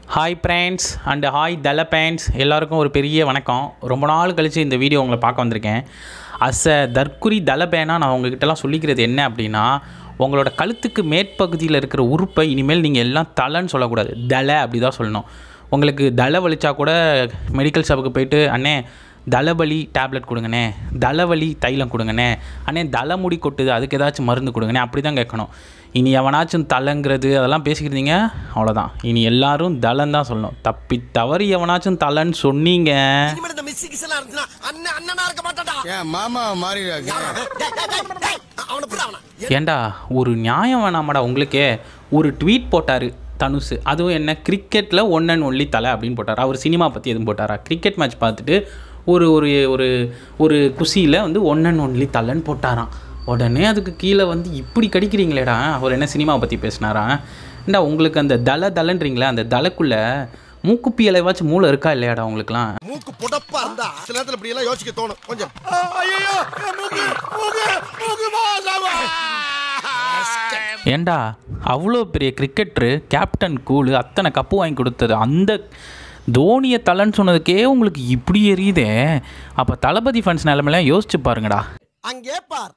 Hi friends and hi Thala fans எல்லாருக்கும் ஒரு பெரிய வணக்கம் ரொம்ப நாள் கழித்து இந்த வீடியோ உங்களை பார்க்க வந்திருக்கேன் அஸ் அ தற்குறி தல பேனா நான் உங்ககிட்டலாம் சொல்லிக்கிறது என்ன அப்படின்னா உங்களோட கழுத்துக்கு மேற்பகுதியில் இருக்கிற உறுப்பை இனிமேல் நீங்கள் எல்லாம் தலைன்னு சொல்லக்கூடாது தலை அப்படி தான் சொல்லணும் உங்களுக்கு தலை வலிச்சா கூட மெடிக்கல் ஷாப்புக்கு போயிட்டு அண்ணே தலைவலி டேப்லெட் கொடுங்கண்ணே தலைவலி தைலம் கொடுங்கண்ணே அண்ணே தலைமுடி கொட்டுது அதுக்கு ஏதாச்சும் மருந்து கொடுங்கண்ணே அப்படி தான் கேட்கணும் இனி எவனாச்சும் தலைங்கிறது அதெல்லாம் பேசிக்கிட்டு இருந்தீங்க அவ்வளோதான் இனி எல்லாரும் தலன் தான் சொல்லணும் தப்பி தவறி எவனாச்சும் தலைன்னு சொன்னீங்க இனிமேல் இந்த மிஸ் கிஸ் எல்லாம் இருந்துச்சுன்னா அண்ணன் அண்ணனா இருக்க மாட்டாடா ஏன் மாமா மாறிடாங்க டேய், டேய், டேய், டேய், அவனை புரிய அவனை ஏண்டா ஒரு நியாயம் வேணாமாடா உங்களுக்கே ஒரு ட்வீட் போட்டார் தனுஷ் அதுவும் என்ன கிரிக்கெட்டில் ஒன் அண்ட் ஒன்லி தலை அப்படின்னு போட்டார் அவர் சினிமா பற்றி எதுவும் போட்டாரா கிரிக்கெட் மேட்ச் பார்த்துட்டு ஒரு ஒரு ஒரு ஒரு குஷியில் வந்து ஒன் அண்ட் ஒன்லி தலைன்னு போட்டாராம் உடனே அதுக்கு கீழே வந்து இப்படி கடிக்கிறீங்களேடா அவர் என்ன சினிமாவை பற்றி பேசினாரா ஏண்டா உங்களுக்கு அந்த தலை தலைன்றீங்களே அந்த தலைக்குள்ளே மூக்குப்பி இலைவாச்சும் மூளை இருக்கா இல்லையாடா உங்களுக்குலாம் மூக்கு புடப்பா இருந்தா சில நேரத்துல இப்படி எல்லாம் யோசிக்க தோணும் கொஞ்சம் ஐயோ மூக்கு மூக்கு மூக்கு மாசாவா ஏண்டா அவ்வளோ பெரிய கிரிக்கெட்ரு கேப்டன் கூலு அத்தனை கப்பு வாங்கி கொடுத்தது அந்த தோனியை தலைன்னு சொன்னதுக்கே உங்களுக்கு இப்படி எரியுதே அப்போ தளபதி ஃபன்ஸ் நிலமெல்லாம் யோசிச்சு பாருங்கடா அங்கே பார்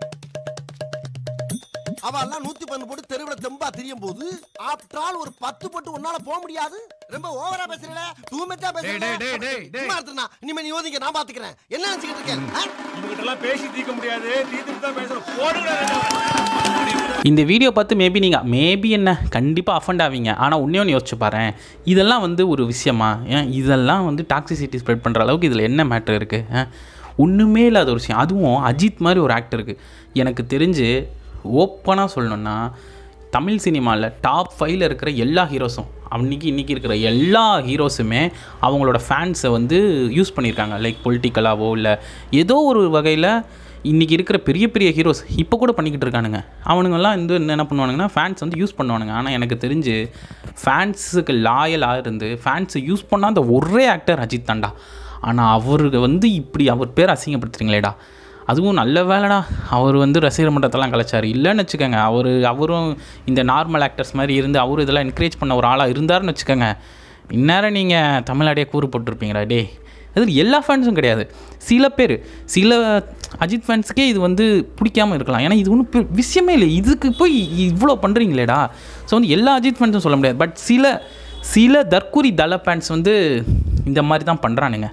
அவ எல்லாம் நூத்தி பன்னு போட்டு தெருவுல தெம்பா திரியும் போது ஆஃப்டர் ஆல் ஒரு பத்து போட்டு உன்னால போக முடியாது ரொம்ப ஓவரா பேசுறல தூமெத்தா பேசுறல டேய், டேய், டேய், டேய். சும்மா இருந்துனா இனிமே நீ யோசிக்க நான் பாத்துக்கிறேன் என்ன நினைச்சுக்கிட்டு இருக்கேன் ஆ? இவங்கிட்டலாம் பேசி தீர்க்க முடியாது தீர்த்துட்டு தான் பேசணும் போடுங்க இந்த வீடியோ பார்த்து மேபி நீங்கள் மேபி என்ன கண்டிப்பாக அஃபண்ட் ஆவீங்க ஆனால் உன்னே ஒன்று யோசிச்சு பாரேன் இதெல்லாம் வந்து ஒரு விஷயமா ஏன் இதெல்லாம் வந்து டாக்ஸிசிட்டி ஸ்ப்ரெட் பண்ணுற அளவுக்கு இதில் என்ன மேட்ரு இருக்குது ஒன்றுமே இல்லாத ஒரு விஷயம் அதுவும் அஜித் மாதிரி ஒரு ஆக்டருக்கு எனக்கு தெரிஞ்சு ஓப்பனாக சொல்லணுன்னா தமிழ் சினிமாவில் டாப் ஃபைவ்ல இருக்கிற எல்லா ஹீரோஸும் அன்றைக்கி இன்றைக்கி இருக்கிற எல்லா ஹீரோஸுமே அவங்களோட ஃபேன்ஸை வந்து யூஸ் பண்ணியிருக்காங்க லைக் பொலிட்டிக்கலாவோ இல்லை ஏதோ ஒரு வகையில் இன்றைக்கி இருக்கிற பெரிய பெரிய ஹீரோஸ் இப்போ கூட பண்ணிக்கிட்டு இருக்கானுங்க அவனுங்கெல்லாம் வந்து என்ன என்ன பண்ணுவானுங்கன்னா ஃபேன்ஸ் வந்து யூஸ் பண்ணுவானுங்க ஆனால் எனக்கு தெரிஞ்சு ஃபேன்ஸுக்கு லாயலாக இருந்து ஃபேன்ஸை யூஸ் பண்ணாத ஒரே ஆக்டர் அஜித் தாண்டா ஆனால் அவருக்கு வந்து இப்படி அவர் பேர் அசிங்கப்படுத்துறீங்களேடா அதுவும் நல்ல வேலைடா அவர் வந்து ரசிகர் மன்றத்தெல்லாம் கலைச்சார் இல்லைன்னு வச்சுக்கோங்க அவர் அவரும் இந்த நார்மல் ஆக்டர்ஸ் மாதிரி இருந்து அவர் இதெல்லாம் என்கரேஜ் பண்ண ஒரு ஆளாக இருந்தாருன்னு வச்சுக்கோங்க இந்நேரம் நீங்கள் தமிழ்நாடே கூறு போட்டிருப்பீங்களா டே அது எல்லா ஃபேன்ஸும் கிடையாது சில பேர் சில அஜித் ஃபேன்ஸுக்கே இது வந்து பிடிக்காம இருக்கலாம் ஏன்னா இது ஒன்றும் விஷயமே இல்லை இதுக்கு போய் இவ்வளோ பண்ணுறீங்களேடா ஸோ வந்து எல்லா அஜித் ஃபேன்ஸும் சொல்ல முடியாது பட் சில சில தற்கூரி தல ஃபேன்ஸ் வந்து இந்த மாதிரி தான் பண்ணுறானுங்க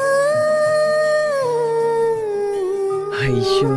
ஐயோ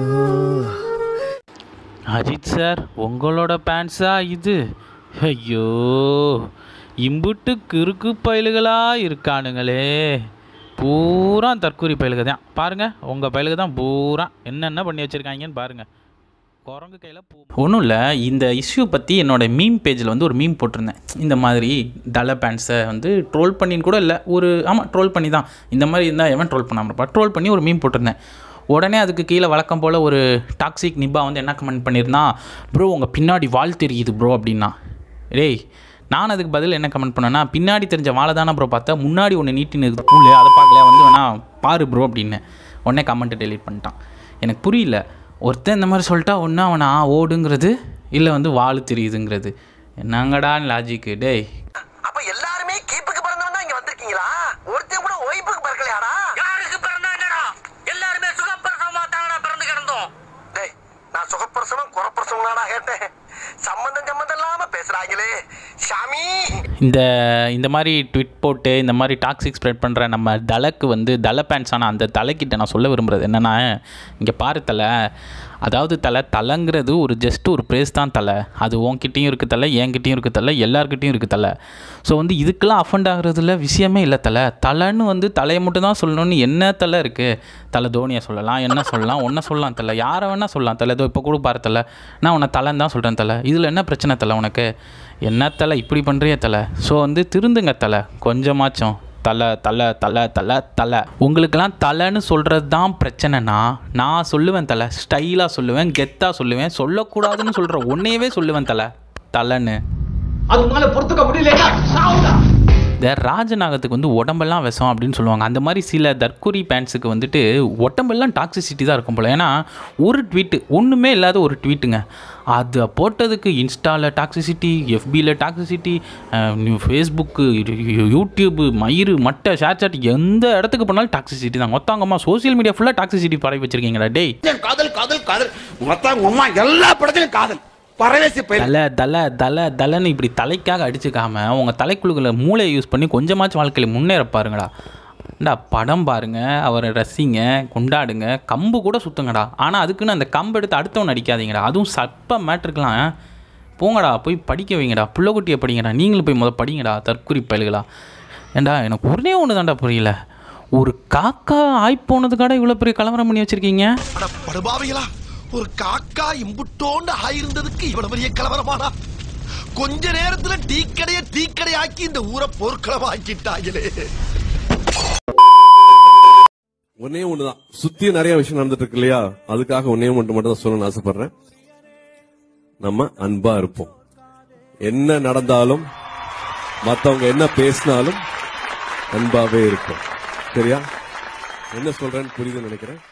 அஜித் சார் உங்களோட பேண்ட்ஸா இது ஐயோ இம்புட்டு கிறுக்கு பயலுகளாக இருக்கானுங்களே பூரா தற்கூரி பயலுக தான் பாருங்கள் உங்கள் பயலுக தான் பூரா என்னென்ன பண்ணி வச்சுருக்காங்கன்னு பாருங்கள் குரங்கு கையில் பூ ஒன்றும் இல்லை இந்த இஷ்யூ பற்றி என்னோட மீம் பேஜில் வந்து ஒரு மீம் போட்டிருந்தேன் இந்த மாதிரி தல பேண்ட்ஸை வந்து ட்ரோல் பண்ணின்னு கூட இல்லை ஒரு ஆமாம் ட்ரோல் பண்ணி தான் இந்த மாதிரி இருந்தால் எவன் ட்ரோல் பண்ணாமல் இருப்பா ட்ரோல் பண்ணி ஒரு மீம் போட்டிருந்தேன் உடனே அதுக்கு கீழே வழக்கம் போல் ஒரு டாக்ஸிக் நிப்பா வந்து என்ன கமெண்ட் பண்ணியிருந்தான் ப்ரோ உங்கள் பின்னாடி வால் தெரியுது ப்ரோ அப்படின்னா டேய் நான் அதுக்கு பதில் என்ன கமெண்ட் பண்ணேன்னா பின்னாடி தெரிஞ்ச வாழை தானே ப்ரோ பார்த்தா முன்னாடி ஒன்று நீட்டின்னு இருக்குது பூலு அதை பார்க்கல வந்து வேணா பாரு ப்ரோ அப்படின்னு உடனே கமெண்ட்டை டெலீட் பண்ணிட்டான் எனக்கு புரியல ஒருத்தன் இந்த மாதிரி சொல்லிட்டா ஒன்றா அவனா ஓடுங்கிறது இல்லை வந்து வாள் தெரியுதுங்கிறது என்னங்கடா லாஜிக்கு டேய் அப்ப எல்லாருமே கீப்புக்கு பிறந்தவன் தான் இங்க வந்திருக்கீங்களா ஒருத்தன் கூட ஒய்ஃபுக்கு பிறக்கலையாடா யாருக்கு பிறந்தாங்கடா எல்லாருமே சுகப்பிரசவமா தாங்கடா பிறந்து கிடந்தோம் டேய் நான் சுகப்பிரசவம் குறப்பிரசவம்லாடா கேட்டேன் சம்பந்தம் சம்பந்தம் இல்லாம பேசுறாங்களே சாமி இந்த இந்த மாதிரி ட்விட் போட்டு இந்த மாதிரி டாக்ஸிக் ஸ்ப்ரெட் பண்ணுற நம்ம தலக்கு வந்து தலை பேண்ட்ஸ் ஆனால் அந்த தலைக்கிட்ட நான் சொல்ல விரும்புகிறது என்னென்னா இங்கே பாரு தலை அதாவது தலை தலைங்கிறது ஒரு ஜஸ்ட் ஒரு ப்ரேஸ் தான் தலை அது உன்கிட்டயும் இருக்குது தலை என்கிட்டயும் இருக்குது தலை எல்லார்கிட்டயும் இருக்குது தலை ஸோ வந்து இதுக்கெல்லாம் அஃபண்ட் ஆகுறதுல விஷயமே இல்லை தலை தலைன்னு வந்து தலையை மட்டும் தான் சொல்லணும்னு என்ன தலை இருக்குது தலை தோனியை சொல்லலாம் என்ன சொல்லலாம் ஒன்றை சொல்லலாம் தலை யாரை வேணால் சொல்லலாம் தலை இதோ இப்போ கூட பாரு தலை நான் உன்னை தலைன்னு தான் சொல்கிறேன் தலை இதில் என்ன பிரச்சனை தலை உனக்கு என்ன தலை இப்படி பண்ணுறிய தலை ஸோ வந்து திருந்துங்க தலை கொஞ்சமாச்சும் தலை தலை தலை தலை தலை உங்களுக்கெல்லாம் தலைன்னு சொல்கிறது தான் பிரச்சனைனா நான் சொல்லுவேன் தலை ஸ்டைலாக சொல்லுவேன் கெத்தாக சொல்லுவேன் சொல்லக்கூடாதுன்னு சொல்கிற ஒன்றையவே சொல்லுவேன் தலை தலைன்னு அது உன்னால பொறுத்துக்க முடியலையா சாவுடா இந்த ராஜநாகத்துக்கு வந்து உடம்பெல்லாம் விஷம் அப்படின்னு சொல்லுவாங்க அந்த மாதிரி சில தற்கொரி பேண்ட்ஸுக்கு வந்துட்டு உடம்பெல்லாம் டாக்ஸிசிட்டி தான் இருக்கும் போல் ஏன்னா ஒரு ட்வீட்டு ஒன்றுமே இல்லாத ஒரு ட்வீட்டுங்க அதை போட்டதுக்கு இன்ஸ்டாவில் டாக்ஸிசிட்டி எஃபியில் டாக்ஸிசிட்டி ஃபேஸ்புக்கு யூடியூப்பு மயிறு மட்டை ஷேர் சாட் எந்த இடத்துக்கு போனாலும் டாக்ஸிசிட்டி தான் மொத்தங்கம்மா சோஷியல் மீடியா ஃபுல்லாக டாக்ஸிசிட்டி பரவி வச்சிருக்கீங்களா டேய் காதல் காதல் காதல் மொத்தம் உம்மா எல்லா படத்திலும் காதல் பரவேசி பயிர் தலை தலை தலை தலைன்னு இப்படி தலைக்காக அடிச்சுக்காம உங்கள் தலைக்குழுக்களை மூளையை யூஸ் பண்ணி கொஞ்சமாச்சும் வாழ்க்கையில் முன்னேற பாருங்கடா டா படம் பாருங்க அவரை ரசிங்க கொண்டாடுங்க கம்பு கூட சுத்துங்கடா ஆனால் அதுக்குன்னு அந்த கம்பு எடுத்து அடுத்தவன் அடிக்காதீங்கடா அதுவும் சப்ப மேட்ருக்கலாம் போங்கடா போய் படிக்க வைங்கடா புள்ளக்குட்டியை படிங்கடா நீங்களும் போய் முத படிங்கடா தற்குறி பயல்களா ஏண்டா எனக்கு ஒரே ஒன்று தான்டா புரியல ஒரு காக்கா ஆய் போனதுக்காக இவ்வளோ பெரிய கலவரம் பண்ணி வச்சுருக்கீங்க அட படுபாவிகளா ஒரு காக்கா இம்புட்டோண்டு ஆயிருந்ததுக்கு இவ்வளவு பெரிய கலவரமாடா கொஞ்ச நேரத்துல டீ கடைய டீ கடையாக்கி இந்த ஊரை போர்க்களமா ஆக்கிட்டாங்களே ஒன்னே ஒண்ணுதான் சுத்தி நிறைய விஷயம் நடந்துட்டு இருக்கு இல்லையா அதுக்காக ஒன்னே ஒன்று மட்டும் தான் சொல்லணும்னு ஆசைப்படுறேன் நம்ம அன்பா இருப்போம் என்ன நடந்தாலும் மத்தவங்க என்ன பேசினாலும் அன்பாவே இருப்போம் சரியா என்ன சொல்றேன்னு புரியுதுன்னு நினைக்கிறேன்